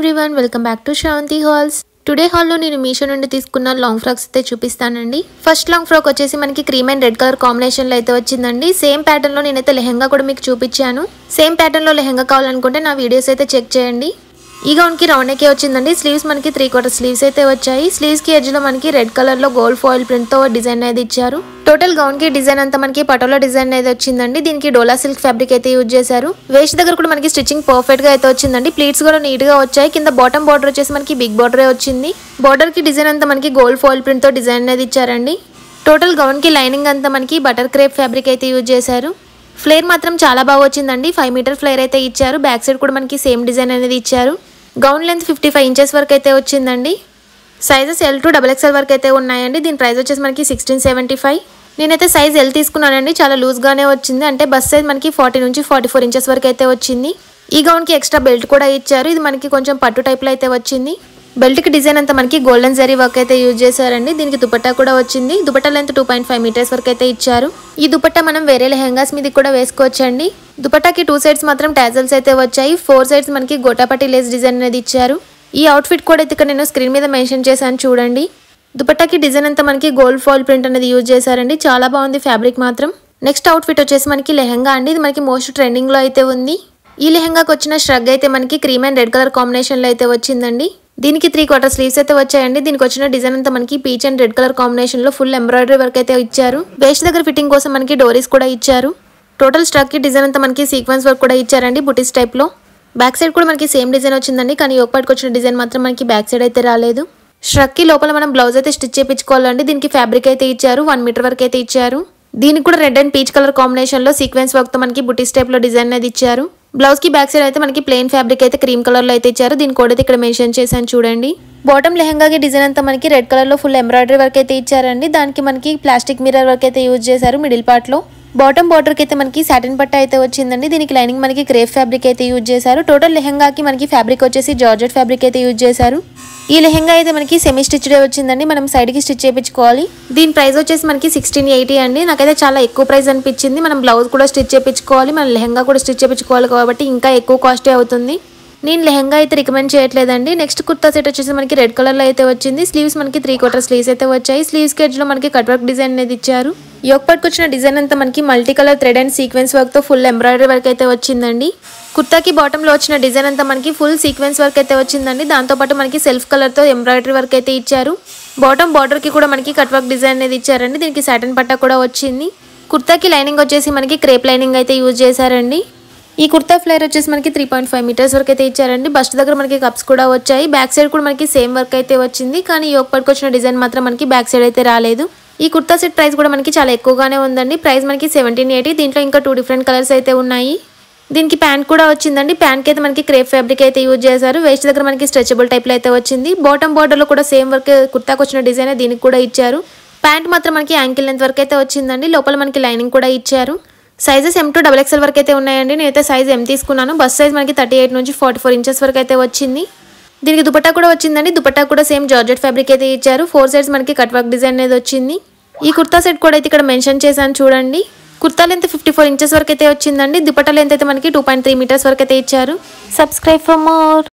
everyone welcome back to Shravanthi hauls today హాల్లో నేను మీషో నుండి తీసుకున్న లాంగ్ ఫ్రాక్స్ అయితే చూపిస్తానండి ఫస్ట్ లాంగ్ ఫ్రాక్ వచ్చేసి మనకి cream and red colour combination లో అయితే వచ్చిందండి సేమ్ ప్యాటర్న్ లో నేనైతే లెహంగా కూడా మీకు చూపించాను సేమ్ ప్యాటర్న్ లో లెహంగా కావాలనుకుంటే నా వీడియోస్ అయితే చెక్ చేయండి ఈ గౌన్ కి రౌండ్ నెక్కే వచ్చిందండి స్లీవ్స్ మనకి త్రీ క్వార్టర్ స్లీవ్స్ అయితే వచ్చాయి స్లీవ్స్ కి ఎడ్జ్ లో మనకి రెడ్ కలర్ లో గోల్డ్ ఫాయిల్ ప్రింట్ తో డిజైన్ అనేది ఇచ్చారు టోటల్ గౌన్ కి డిజైన్ అంతా మనకి పటోలా డిజైన్ అనేది వచ్చిందండి దీనికి డోలా సిల్క్ ఫ్యాబ్రిక్ అయితే యూజ్ చేశారు వేస్ట్ దగ్గర కూడా మనకి స్టిచ్చింగ్ పర్ఫెక్ట్ గా అయితే వచ్చిందండి ప్లీట్స్ కూడా నీట్ గా వచ్చాయి కింద బాటమ్ బార్డర్ వచ్చేసి మనకి బిగ్ బార్డర్ వచ్చింది బార్డర్ కి డిజైన్ అంతా మనకి గోల్డ్ ఫాయిల్ ప్రింట్ తో డిజైన్ అనేది ఇచ్చారండి టోటల్ గౌన్ కి లైనింగ్ అంతా మనకి బటర్ క్రేప్ ఫ్యాబ్రిక్ అయితే యూజ్ చేశారు ఫ్లేర్ మాత్రం చాలా బాగా వచ్చిందండి ఫైవ్ మీటర్ ఫ్లేర్ అయితే ఇచ్చారు బ్యాక్ సైడ్ కూడా మనకి సేమ్ డిజైన్ అనేది ఇచ్చారు gown length fifty five inches వరకు అయితే వచ్చిందండి sizes L to double XL వరకు అయితే ఉన్నాయండి దీని ప్రైస్ వచ్చేసి మనకి సిక్స్టీన్ సెవెంటీ ఫైవ్ నేనైతే సైజ్ ఎల్ తీసుకున్నానండి చాలా లూజ్గానే వచ్చింది అంటే బస్ సైజ్ మనకి ఫార్టీ నుంచి ఫార్టీ ఫోర్ ఇంచెస్ వరకు అయితే వచ్చింది ఈ గౌన్కి ఎక్స్ట్రా బెల్ట్ కూడా ఇచ్చారు ఇది మనకి కొంచెం పట్టు టైప్లో అయితే వచ్చింది బెల్ట్కి డిజైన్ అంతా మనకి గోల్డెన్ జరీ వర్క్ అయితే యూజ్ చేశారండి దీనికి దుపట్టా కూడా వచ్చింది dupatta length two point five metres వరకు అయితే ఇచ్చారు ఈ దుపట్టా మనం వేరే లెహంగాస్ మీద కూడా వేసుకోవచ్చండి దుపట్టాకి టూ సైడ్స్ మాత్రం టాజల్స్ అయితే వచ్చాయి ఫోర్ సైడ్స్ మనకి గోటాపట్టి లేస్ డిజైన్ అనేది ఇచ్చారు ఈ అవుట్ఫిట్ కూడా అయితే ఇక్కడ నేను స్క్రీన్ మీద మెన్షన్ చేశాను చూడండి దుపట్టాకి డిజైన్ అంతా మనకి గోల్డ్ ఫాల్ ప్రింట్ అనేది యూజ్ చేశారండి చాలా బాగుంది ఫ్యాబ్రిక్ మాత్రం నెక్స్ట్ అవుట్ఫిట్ వచ్చేసి మనకి లెహంగా అండి ఇది మనకి మోస్ట్ ట్రెండింగ్ లో అయితే ఉంది ఈ లెహంగాకి వచ్చిన ష్రగ్ అయితే మనకి cream and red colour combination లో అయితే వచ్చిందండి దీనికి త్రీ క్వార్టర్ స్లీవ్స్ అయితే వచ్చాయండి దీనికి వచ్చిన డిజైన్ అంతా మనకి peach and red colour combination లో ఫుల్ ఎంబ్రాయిడరీ వర్క్ అయితే ఇచ్చారు వేస్ట్ దగ్గర ఫిట్టింగ్ కోసం మనకి డోరీస్ కూడా ఇచ్చారు టోటల్ స్ట్రక్ కి డిజైన్ అంతా మనకి సీక్వెన్స్ వర్క్ కూడా ఇచ్చారండి బుటీస్ టైప్ లో బ్యాక్ సైడ్ కూడా మనకి సేమ్ డిజైన్ వచ్చిందండి కానీ ఒకపాటికి వచ్చిన డిజైన్ మాత్రం మనకి బ్యాక్ సైడ్ అయితే రాలేదు స్ట్రక్ కి లోపల మనం బ్లౌజ్ అయితే స్టిచ్ చేయించుకోవాలండి దీనికి ఫ్యాబ్రిక్ అయితే ఇచ్చారు వన్ మీటర్ వరకు అయితే ఇచ్చారు దీనికి కూడా red and peach colour combination లో సీక్వెన్స్ వర్క్ తో మనకి బుటీస్ టైప్ లో డిజైన్ అనేది ఇచ్చారు బ్లౌజ్ కి బ్యాక్ సైడ్ అయితే మనకి ప్లెయిన్ ఫ్యాబ్రిక్ అయితే క్రీమ్ కలర్ లో అయితే ఇచ్చారు దీని కోడ్ అయితే ఇక్కడ మెన్షన్ చేశాను చూడండి బాటమ్ లెహంగాకి డిజైన్ అంతా మనకి రెడ్ కలర్ లో ఫుల్ ఎంబ్రాయిడరీ వర్క్ అయితే ఇచ్చారండి దానికి మనకి ప్లాస్టిక్ మిర్రర్ వర్క్ అయితే యూజ్ చేశారు మిడిల్ పార్ట్ లో బాటమ్ బార్డర్ కి అయితే మనకి సాటిన్ పట్ట అయితే వచ్చిందండి దీనికి లైనింగ్ మనకి క్రేప్ ఫ్యాబ్రిక్ అయితే యూజ్ చేశారు టోటల్ లెహంగాకి మనకి ఫ్యాబ్రిక్ వచ్చేసి జార్జెట్ ఫ్యాబ్రిక్ అయితే యూజ్ చేశారు ఈ లెహంగా అయితే మనకి సెమీ స్టిచ్డ్ వచ్చిందండి మనం సైడ్ కి స్టిచ్ చేయించుకోవాలి దీని ప్రైస్ వచ్చేసి మనకి సిక్స్టీన్ ఎయిటీ అండి నాకైతే చాలా ఎక్కువ ప్రైస్ అనిపించింది మనం బ్లౌజ్ కూడా స్టిచ్ చేయించుకోవాలి మన లెహంగా కూడా స్టిచ్ చేయించుకోవాలి కాబట్టి ఇంకా ఎక్కువ కాస్టే అవుతుంది నేను లెహంగా అయితే రికమెండ్ చేయట్లేదండి నెక్స్ట్ కుర్తా సెట్ వచ్చేసి మనకి రెడ్ కలర్ లో అయితే వచ్చింది స్లీవ్స్ మనకి త్రీ క్వార్టర్ స్లీవ్స్ అయితే వచ్చాయి స్లీవ్స్ కెడ్జ్ లో మనకి కట్ వర్క్ డిజైన్ అనేది ఇచ్చారు యోక్ పట్టుకొచ్చిన డిజైన్ అంతా మనకి multi colour thread and sequence work తో ఫుల్ ఎంబ్రాయిడరీ వర్క్ అయితే వచ్చిందండి కుర్తాకి బాటమ్ లో వచ్చిన డిజైన్ అంతా మనకి ఫుల్ సీక్వెన్స్ వర్క్ అయితే వచ్చిందండి దాంతో పాటు మనకి సెల్ఫ్ కలర్ తో ఎంబ్రాయిడరీ వర్క్ అయితే ఇచ్చారు బాటమ్ బార్డర్ కి కూడా మనకి కట్ వర్క్ డిజైన్ అనేది ఇచ్చారండి దీనికి సాటన్ పట్టా కూడా వచ్చింది కుర్తాకి లైనింగ్ వచ్చేసి మనకి క్రేప్ లైనింగ్ అయితే యూజ్ చేశారండి ఈ కుర్తా ఫ్లేర్ వచ్చేసి మనకి త్రీ పాయింట్ ఫైవ్ మీటర్స్ వరకు అయితే ఇచ్చారండి బస్ట్ దగ్గర మనకి కప్స్ కూడా వచ్చాయి బ్యాక్ సైడ్ కూడా మనకి సేమ్ వర్క్ అయితే వచ్చింది కానీ యోక్ పట్టుకొచ్చిన డిజైన్ మాత్రం మనకి బ్యాక్ సైడ్ అయితే రాలేదు ఈ కుర్తా సెట్ ప్రైస్ కూడా మనకి చాలా ఎక్కువగానే ఉందండి ప్రైస్ మనకి సెవెంటీన్ ఎయిటీ దీంట్లో ఇంకా టూ డిఫరెంట్ కలర్స్ అయితే ఉన్నాయి దీనికి ప్యాంట్ కూడా వచ్చిందండి ప్యాంట్కి అయితే మనకి క్రేప్ ఫ్యాబ్రిక్ అయితే యూజ్ చేశారు వేస్ట్ దగ్గర మనకి స్ట్రెచబుల్ టైప్లో అయితే వచ్చింది బాటమ్ బార్డర్లో కూడా సేమ్ వర్క్ కుర్తాకి వచ్చిన డిజైన్ దీనికి కూడా ఇచ్చారు ప్యాంట్ మాత్రం మనకి యాంకిల్ లెంత్ వరకు అయితే వచ్చిందండి లోపల మనకి లైనింగ్ కూడా ఇచ్చారు sizes M to double XL వరకు అయితే ఉన్నాయండి నేనైతే సైజ్ ఎం తీసుకున్నాను బస్ సైజ్ మనకి థర్టీ ఎయిట్ నుంచి ఫార్టీ ఫోర్ ఇంచెస్ వరకు అయితే వచ్చింది దీనికి దుపట్టా కూడా వచ్చిందండి దుపట్టా కూడా సేమ్ జార్జెట్ ఫ్యాబ్రిక్ అయితే ఇచ్చారు ఫోర్ సైడ్స్ మనకి కట్ వర్క్ డిజైన్ అనేది వచ్చింది ఈ కుర్తా సెట్ కూడా అయితే ఇక్కడ మెన్షన్ చేశాను చూడండి kurta length fifty four inches వరకు అయితే వచ్చిందండి దుపట్టా లెంత్ అయితే మనకి టూ పాయింట్ త్రీ మీటర్స్ వరకు అయితే ఇచ్చారు సబ్స్క్రైబ్ ఫర్ మోర్